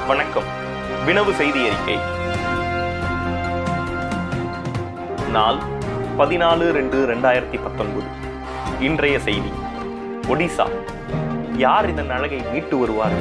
வணக்கம் வினவு செய்தி அறிக்கை நாள் பதினாலு ரெண்டு ரெண்டாயிரத்தி பத்தொன்பது இன்றைய செய்தி ஒடிசா யார் இதன் அழகை மீட்டு வருவார்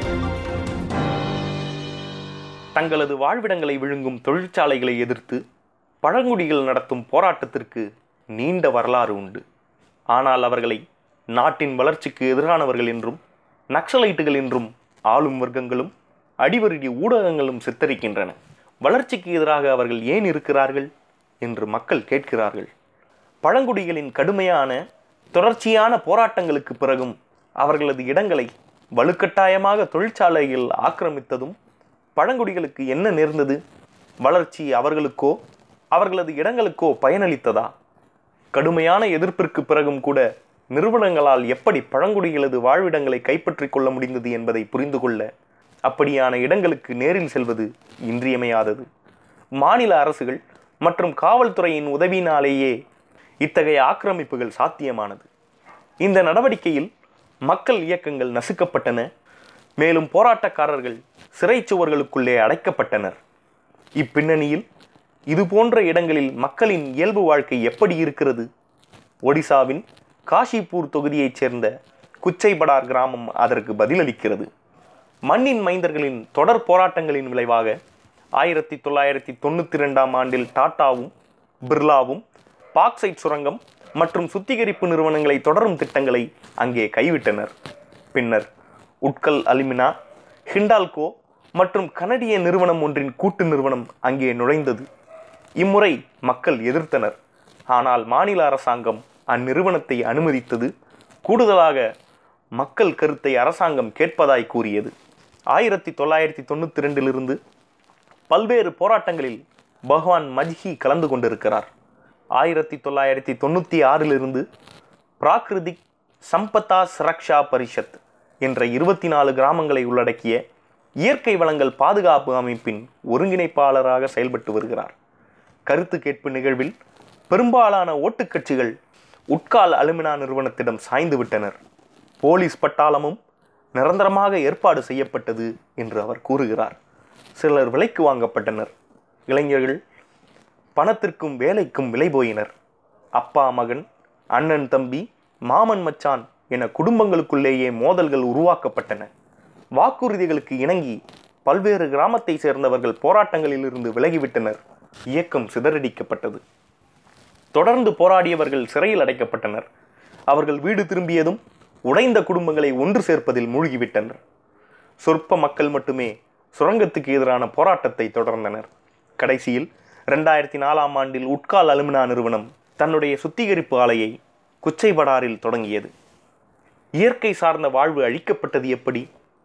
தங்களது வாழ்விடங்களை விழுங்கும் தொழிற்சாலைகளை எதிர்த்து பழங்குடிகள் நடத்தும் போராட்டத்திற்கு நீண்ட வரலாறு உண்டு ஆனால் அவர்களை நாட்டின் வளர்ச்சிக்கு எதிரானவர்கள் என்றும் நக்சலைட்டுகள் என்றும் ஆளும் வர்க்கங்களும் அடிவருடி ஊடகங்களும் சித்தரிக்கின்றன வளர்ச்சிக்கு எதிராக அவர்கள் ஏன் இருக்கிறார்கள் என்று மக்கள் கேட்கிறார்கள் பழங்குடிகளின் கடுமையான தொடர்ச்சியான போராட்டங்களுக்கு பிறகும் அவர்களது இடங்களை வலுக்கட்டாயமாக தொழிற்சாலைகள் ஆக்கிரமித்ததும் பழங்குடிகளுக்கு என்ன நேர்ந்தது வளர்ச்சி அவர்களுக்கோ அவர்களது இடங்களுக்கோ பயனளித்ததா கடுமையான எதிர்ப்பிற்கு பிறகும் கூட நிறுவனங்களால் எப்படி பழங்குடிகளது வாழ்விடங்களை கைப்பற்றிக் கொள்ள முடிந்தது என்பதை புரிந்து கொள்ள அப்படியான இடங்களுக்கு நேரில் செல்வது இன்றியமையாதது மாநில அரசுகள் மற்றும் காவல்துறையின் உதவியினாலேயே இத்தகைய ஆக்கிரமிப்புகள் சாத்தியமானது இந்த நடவடிக்கையில் மக்கள் இயக்கங்கள் நசுக்கப்பட்டன மேலும் போராட்டக்காரர்கள் சிறைச்சுவர்களுக்குள்ளே அடைக்கப்பட்டனர் இப்பின்னணியில் இது போன்ற இடங்களில் மக்களின் இயல்பு வாழ்க்கை எப்படி இருக்கிறது ஒடிசாவின் காஷிப்பூர் தொகுதியைச் சேர்ந்த குச்சைபடார் கிராமம் அதற்கு பதிலளிக்கிறது மண்ணின் மைந்தர்களின் தொடர் போராட்டங்களின் விளைவாக ஆயிரத்தி தொள்ளாயிரத்தி தொண்ணூற்றி ரெண்டாம் ஆண்டில் டாட்டாவும் பிர்லாவும் பாக்சைட் சுரங்கம் மற்றும் சுத்திகரிப்பு நிறுவனங்களை தொடரும் திட்டங்களை அங்கே கைவிட்டனர் பின்னர் உட்கல் அலுமினா ஹிண்டால்கோ மற்றும் கனடிய நிறுவனம் ஒன்றின் கூட்டு நிறுவனம் அங்கே நுழைந்தது இம்முறை மக்கள் எதிர்த்தனர் ஆனால் மாநில அரசாங்கம் அந்நிறுவனத்தை அனுமதித்தது கூடுதலாக மக்கள் கருத்தை அரசாங்கம் கேட்பதாய் கூறியது ஆயிரத்தி தொள்ளாயிரத்தி தொண்ணூற்றி ரெண்டிலிருந்து பல்வேறு போராட்டங்களில் பகவான் மஜ்ஹி கலந்து கொண்டிருக்கிறார் ஆயிரத்தி தொள்ளாயிரத்தி தொண்ணூற்றி ஆறிலிருந்து பிராகிருதிக் சம்பதா சுரக்ஷா பரிஷத் என்ற இருபத்தி நாலு கிராமங்களை உள்ளடக்கிய இயற்கை வளங்கள் பாதுகாப்பு அமைப்பின் ஒருங்கிணைப்பாளராக செயல்பட்டு வருகிறார் கருத்து கேட்பு நிகழ்வில் பெரும்பாலான ஓட்டுக்கட்சிகள் உட்கால் அலுமினா நிறுவனத்திடம் சாய்ந்து விட்டனர் போலீஸ் பட்டாளமும் நிரந்தரமாக ஏற்பாடு செய்யப்பட்டது என்று அவர் கூறுகிறார் சிலர் விலைக்கு வாங்கப்பட்டனர் இளைஞர்கள் பணத்திற்கும் வேலைக்கும் விலை போயினர் அப்பா மகன் அண்ணன் தம்பி மாமன் மச்சான் என குடும்பங்களுக்குள்ளேயே மோதல்கள் உருவாக்கப்பட்டன வாக்குறுதிகளுக்கு இணங்கி பல்வேறு கிராமத்தை சேர்ந்தவர்கள் போராட்டங்களிலிருந்து விலகிவிட்டனர் இயக்கம் சிதறடிக்கப்பட்டது தொடர்ந்து போராடியவர்கள் சிறையில் அடைக்கப்பட்டனர் அவர்கள் வீடு திரும்பியதும் உடைந்த குடும்பங்களை ஒன்று சேர்ப்பதில் மூழ்கிவிட்டனர் சொற்ப மக்கள் மட்டுமே சுரங்கத்துக்கு எதிரான போராட்டத்தை தொடர்ந்தனர் கடைசியில் ரெண்டாயிரத்தி நாலாம் ஆண்டில் உட்கால் அலுமினா நிறுவனம் தன்னுடைய சுத்திகரிப்பு ஆலையை குச்சைபடாரில் தொடங்கியது இயற்கை சார்ந்த வாழ்வு அழிக்கப்பட்டது எப்படி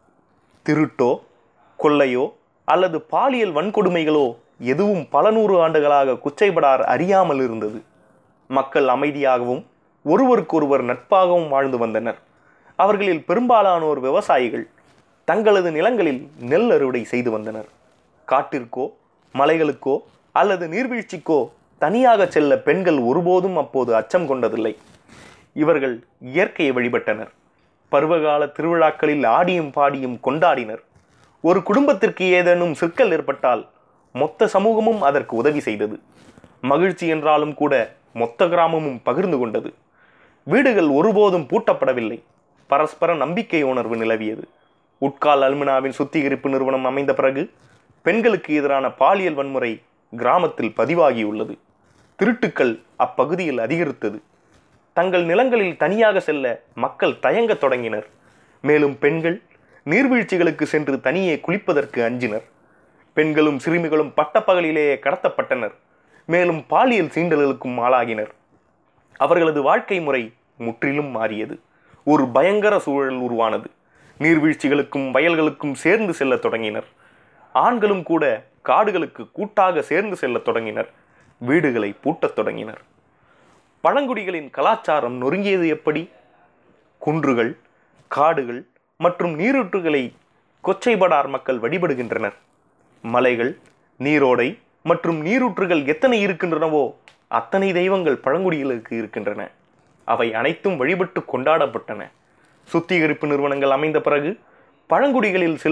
திருட்டோ கொள்ளையோ அல்லது பாலியல் வன்கொடுமைகளோ எதுவும் பல நூறு ஆண்டுகளாக குச்சைபடார் அறியாமல் இருந்தது மக்கள் அமைதியாகவும் ஒருவருக்கொருவர் நட்பாகவும் வாழ்ந்து வந்தனர் அவர்களில் பெரும்பாலானோர் விவசாயிகள் தங்களது நிலங்களில் நெல் அறுவடை செய்து வந்தனர் காட்டிற்கோ மலைகளுக்கோ அல்லது நீர்வீழ்ச்சிக்கோ தனியாக செல்ல பெண்கள் ஒருபோதும் அப்போது அச்சம் கொண்டதில்லை இவர்கள் இயற்கையை வழிபட்டனர் பருவகால திருவிழாக்களில் ஆடியும் பாடியும் கொண்டாடினர் ஒரு குடும்பத்திற்கு ஏதேனும் சிக்கல் ஏற்பட்டால் மொத்த சமூகமும் அதற்கு உதவி செய்தது மகிழ்ச்சி என்றாலும் கூட மொத்த கிராமமும் பகிர்ந்து கொண்டது வீடுகள் ஒருபோதும் பூட்டப்படவில்லை பரஸ்பர நம்பிக்கை உணர்வு நிலவியது உட்கால் அல்மினாவின் சுத்திகரிப்பு நிறுவனம் அமைந்த பிறகு பெண்களுக்கு எதிரான பாலியல் வன்முறை கிராமத்தில் பதிவாகியுள்ளது திருட்டுக்கள் அப்பகுதியில் அதிகரித்தது தங்கள் நிலங்களில் தனியாக செல்ல மக்கள் தயங்கத் தொடங்கினர் மேலும் பெண்கள் நீர்வீழ்ச்சிகளுக்கு சென்று தனியே குளிப்பதற்கு அஞ்சினர் பெண்களும் சிறுமிகளும் பட்டப்பகலிலேயே கடத்தப்பட்டனர் மேலும் பாலியல் சீண்டல்களுக்கும் ஆளாகினர் அவர்களது வாழ்க்கை முறை முற்றிலும் மாறியது ஒரு பயங்கர சூழல் உருவானது நீர்வீழ்ச்சிகளுக்கும் வயல்களுக்கும் சேர்ந்து செல்லத் தொடங்கினர் ஆண்களும் கூட காடுகளுக்கு கூட்டாக சேர்ந்து செல்லத் தொடங்கினர் வீடுகளை பூட்டத் தொடங்கினர் பழங்குடிகளின் கலாச்சாரம் நொறுங்கியது எப்படி குன்றுகள் காடுகள் மற்றும் நீரூற்றுகளை கொச்சைபடார் மக்கள் வழிபடுகின்றனர் மலைகள் நீரோடை மற்றும் நீரூற்றுகள் எத்தனை இருக்கின்றனவோ அத்தனை தெய்வங்கள் பழங்குடிகளுக்கு இருக்கின்றன அவை அனைத்தும் வழிபட்டு கொண்டாடப்பட்டன சுத்திகரிப்பு நிறுவனங்கள் அமைந்த பிறகு பழங்குடிகளில் சிலர்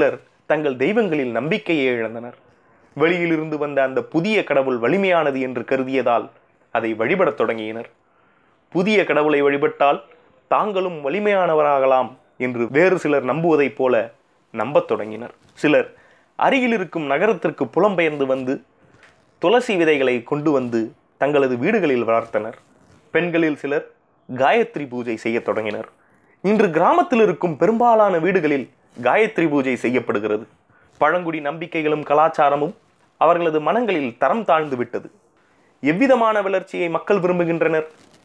தங்கள் தெய்வங்களில் நம்பிக்கையை இழந்தனர் வெளியிலிருந்து வந்த அந்த புதிய கடவுள் வலிமையானது என்று கருதியதால் அதை வழிபடத் தொடங்கினர் புதிய கடவுளை வழிபட்டால் தாங்களும் வலிமையானவராகலாம் என்று வேறு சிலர் நம்புவதைப் போல நம்பத் தொடங்கினர் சிலர் அருகில் இருக்கும் நகரத்திற்கு புலம்பெயர்ந்து வந்து துளசி விதைகளை கொண்டு வந்து தங்களது வீடுகளில் வளர்த்தனர் பெண்களில் சிலர் காயத்ரி பூஜை செய்யத் தொடங்கினர் இன்று கிராமத்தில் இருக்கும் பெரும்பாலான வீடுகளில் காயத்ரி பூஜை செய்யப்படுகிறது பழங்குடி நம்பிக்கைகளும் கலாச்சாரமும் அவர்களது மனங்களில் தரம் தாழ்ந்து விட்டது எவ்விதமான வளர்ச்சியை மக்கள் விரும்புகின்றனர்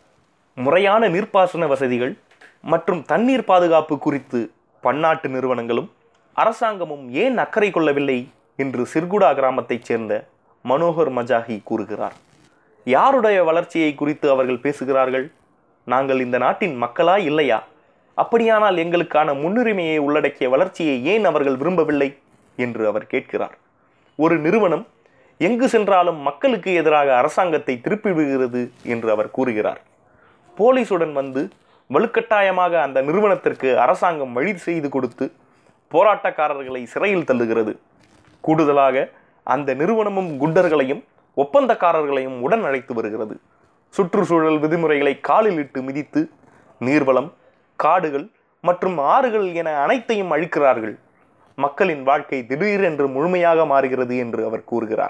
முறையான நீர்ப்பாசன வசதிகள் மற்றும் தண்ணீர் பாதுகாப்பு குறித்து பன்னாட்டு நிறுவனங்களும் அரசாங்கமும் ஏன் அக்கறை கொள்ளவில்லை என்று சிர்குடா கிராமத்தைச் சேர்ந்த மனோகர் மஜாஹி கூறுகிறார் யாருடைய வளர்ச்சியை குறித்து அவர்கள் பேசுகிறார்கள் நாங்கள் இந்த நாட்டின் மக்களா இல்லையா அப்படியானால் எங்களுக்கான முன்னுரிமையை உள்ளடக்கிய வளர்ச்சியை ஏன் அவர்கள் விரும்பவில்லை என்று அவர் கேட்கிறார் ஒரு நிறுவனம் எங்கு சென்றாலும் மக்களுக்கு எதிராக அரசாங்கத்தை திருப்பி விடுகிறது என்று அவர் கூறுகிறார் போலீசுடன் வந்து வலுக்கட்டாயமாக அந்த நிறுவனத்திற்கு அரசாங்கம் வழி செய்து கொடுத்து போராட்டக்காரர்களை சிறையில் தள்ளுகிறது கூடுதலாக அந்த நிறுவனமும் குண்டர்களையும் ஒப்பந்தக்காரர்களையும் உடன் அழைத்து வருகிறது சுற்றுச்சூழல் விதிமுறைகளை காலில் இட்டு மிதித்து நீர்வளம் காடுகள் மற்றும் ஆறுகள் என அனைத்தையும் அழிக்கிறார்கள் மக்களின் வாழ்க்கை திடீரென்று முழுமையாக மாறுகிறது என்று அவர் கூறுகிறார்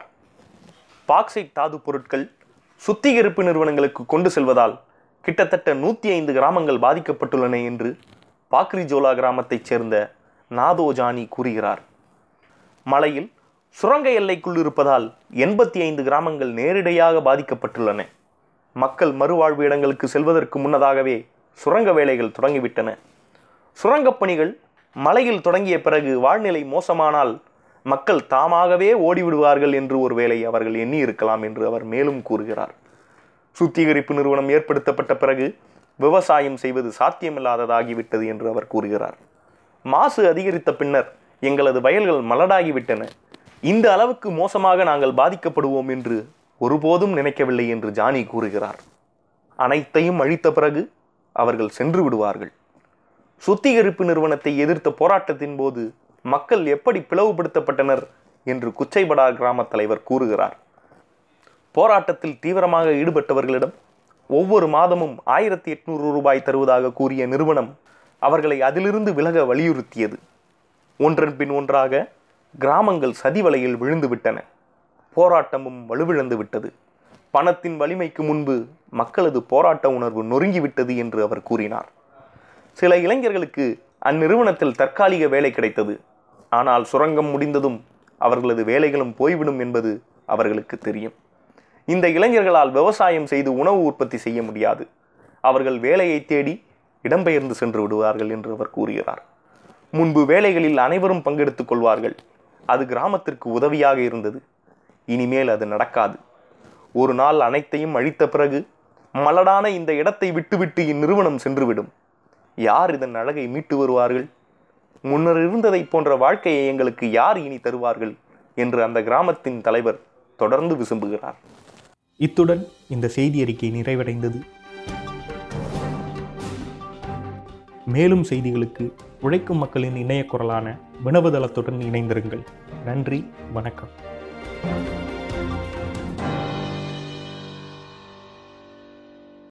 பாக்சைட் தாது பொருட்கள் சுத்திகரிப்பு நிறுவனங்களுக்கு கொண்டு செல்வதால் கிட்டத்தட்ட நூற்றி ஐந்து கிராமங்கள் பாதிக்கப்பட்டுள்ளன என்று பாக்ரிஜோலா கிராமத்தைச் சேர்ந்த நாதோ ஜானி கூறுகிறார் மலையில் சுரங்க எல்லைக்குள் இருப்பதால் எண்பத்தி ஐந்து கிராமங்கள் நேரடியாக பாதிக்கப்பட்டுள்ளன மக்கள் மறுவாழ்வு இடங்களுக்கு செல்வதற்கு முன்னதாகவே சுரங்க வேலைகள் தொடங்கிவிட்டன சுரங்கப் பணிகள் மலையில் தொடங்கிய பிறகு வாழ்நிலை மோசமானால் மக்கள் தாமாகவே ஓடிவிடுவார்கள் என்று ஒருவேளை அவர்கள் எண்ணி இருக்கலாம் என்று அவர் மேலும் கூறுகிறார் சுத்திகரிப்பு நிறுவனம் ஏற்படுத்தப்பட்ட பிறகு விவசாயம் செய்வது சாத்தியமில்லாததாகிவிட்டது என்று அவர் கூறுகிறார் மாசு அதிகரித்த பின்னர் எங்களது வயல்கள் மலடாகிவிட்டன இந்த அளவுக்கு மோசமாக நாங்கள் பாதிக்கப்படுவோம் என்று ஒருபோதும் நினைக்கவில்லை என்று ஜானி கூறுகிறார் அனைத்தையும் அழித்த பிறகு அவர்கள் சென்று விடுவார்கள் சுத்திகரிப்பு நிறுவனத்தை எதிர்த்த போராட்டத்தின் போது மக்கள் எப்படி பிளவுபடுத்தப்பட்டனர் என்று குச்சைபடா கிராம தலைவர் கூறுகிறார் போராட்டத்தில் தீவிரமாக ஈடுபட்டவர்களிடம் ஒவ்வொரு மாதமும் ஆயிரத்தி எட்நூறு ரூபாய் தருவதாக கூறிய நிறுவனம் அவர்களை அதிலிருந்து விலக வலியுறுத்தியது ஒன்றன் பின் ஒன்றாக கிராமங்கள் சதி வலையில் விழுந்து விட்டன போராட்டமும் வலுவிழந்து விட்டது பணத்தின் வலிமைக்கு முன்பு மக்களது போராட்ட உணர்வு நொறுங்கிவிட்டது என்று அவர் கூறினார் சில இளைஞர்களுக்கு அந்நிறுவனத்தில் தற்காலிக வேலை கிடைத்தது ஆனால் சுரங்கம் முடிந்ததும் அவர்களது வேலைகளும் போய்விடும் என்பது அவர்களுக்கு தெரியும் இந்த இளைஞர்களால் விவசாயம் செய்து உணவு உற்பத்தி செய்ய முடியாது அவர்கள் வேலையை தேடி இடம்பெயர்ந்து சென்று விடுவார்கள் என்று அவர் கூறுகிறார் முன்பு வேலைகளில் அனைவரும் பங்கெடுத்துக் கொள்வார்கள் அது கிராமத்திற்கு உதவியாக இருந்தது இனிமேல் அது நடக்காது ஒரு நாள் அனைத்தையும் அழித்த பிறகு மலடான இந்த இடத்தை விட்டுவிட்டு இந்நிறுவனம் சென்றுவிடும் யார் இதன் அழகை மீட்டு வருவார்கள் முன்னர் இருந்ததைப் போன்ற வாழ்க்கையை எங்களுக்கு யார் இனி தருவார்கள் என்று அந்த கிராமத்தின் தலைவர் தொடர்ந்து விசும்புகிறார் இத்துடன் இந்த செய்தி அறிக்கை நிறைவடைந்தது மேலும் செய்திகளுக்கு உழைக்கும் மக்களின் இணைய குரலான வினவுதளத்துடன் இணைந்திருங்கள் நன்றி வணக்கம்